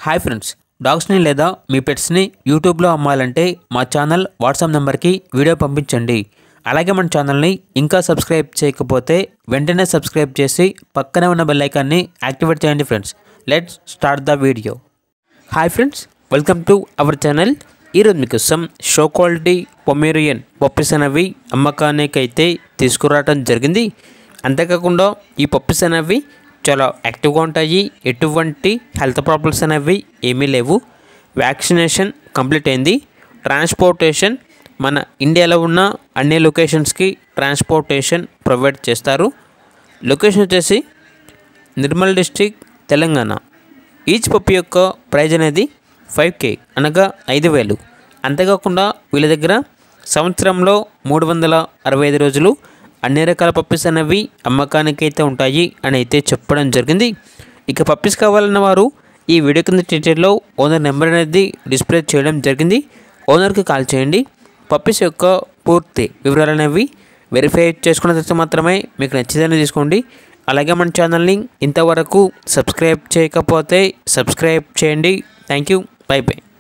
hi friends డాగ్స్ని లేదా మీ పెట్స్ని యూట్యూబ్లో అమ్మాలంటే మా ఛానల్ వాట్సాప్ నెంబర్కి వీడియో పంపించండి అలాగే మన ఛానల్ని ఇంకా సబ్స్క్రైబ్ చేయకపోతే వెంటనే సబ్స్క్రైబ్ చేసి పక్కనే ఉన్న బెల్ ఐకాన్ని యాక్టివేట్ చేయండి friends let's start the video hi friends welcome to our channel ఈరోజు మీకోసం షో క్వాలిటీ పొమేరియన్ పప్పీస్ అనేవి అమ్మకానికి అయితే తీసుకురావడం జరిగింది అంతేకాకుండా ఈ పప్పీస్ అనేవి చాలా యాక్టివ్గా ఉంటాయి ఎటువంటి హెల్త్ ప్రాబ్లమ్స్ అనేవి ఏమీ లేవు వ్యాక్సినేషన్ కంప్లీట్ అయింది ట్రాన్స్పోర్టేషన్ మన ఇండియాలో ఉన్న అన్ని లొకేషన్స్కి ట్రాన్స్పోర్టేషన్ ప్రొవైడ్ చేస్తారు లొకేషన్ వచ్చేసి Nirmal district Telangana each puppy యొక్క ప్రైజ్ అనేది ఫైవ్ కే అనగా ఐదు వేలు అంతేకాకుండా వీళ్ళ దగ్గర సంవత్సరంలో మూడు వందల అరవై ఐదు రోజులు అన్ని రకాల పప్పీస్ అనేవి అమ్మకానికి అయితే ఉంటాయి అని అయితే చెప్పడం జరిగింది ఇక పప్పీస్ కావాలన్న వారు ఈ వీడియో కింద డీటెయిల్లో ఓనర్ నెంబర్ అనేది డిస్ప్లే చేయడం జరిగింది ఓనర్కి కాల్ చేయండి పప్పీస్ యొక్క పూర్తి వివరాలు అనేవి వెరిఫై చేసుకున్న తర్వాత మాత్రమే మీకు నచ్చిందని తీసుకోండి అలాగే మన ఛానల్ని ఇంతవరకు సబ్స్క్రైబ్ చేయకపోతే సబ్స్క్రైబ్ చేయండి థ్యాంక్ యూ బై బై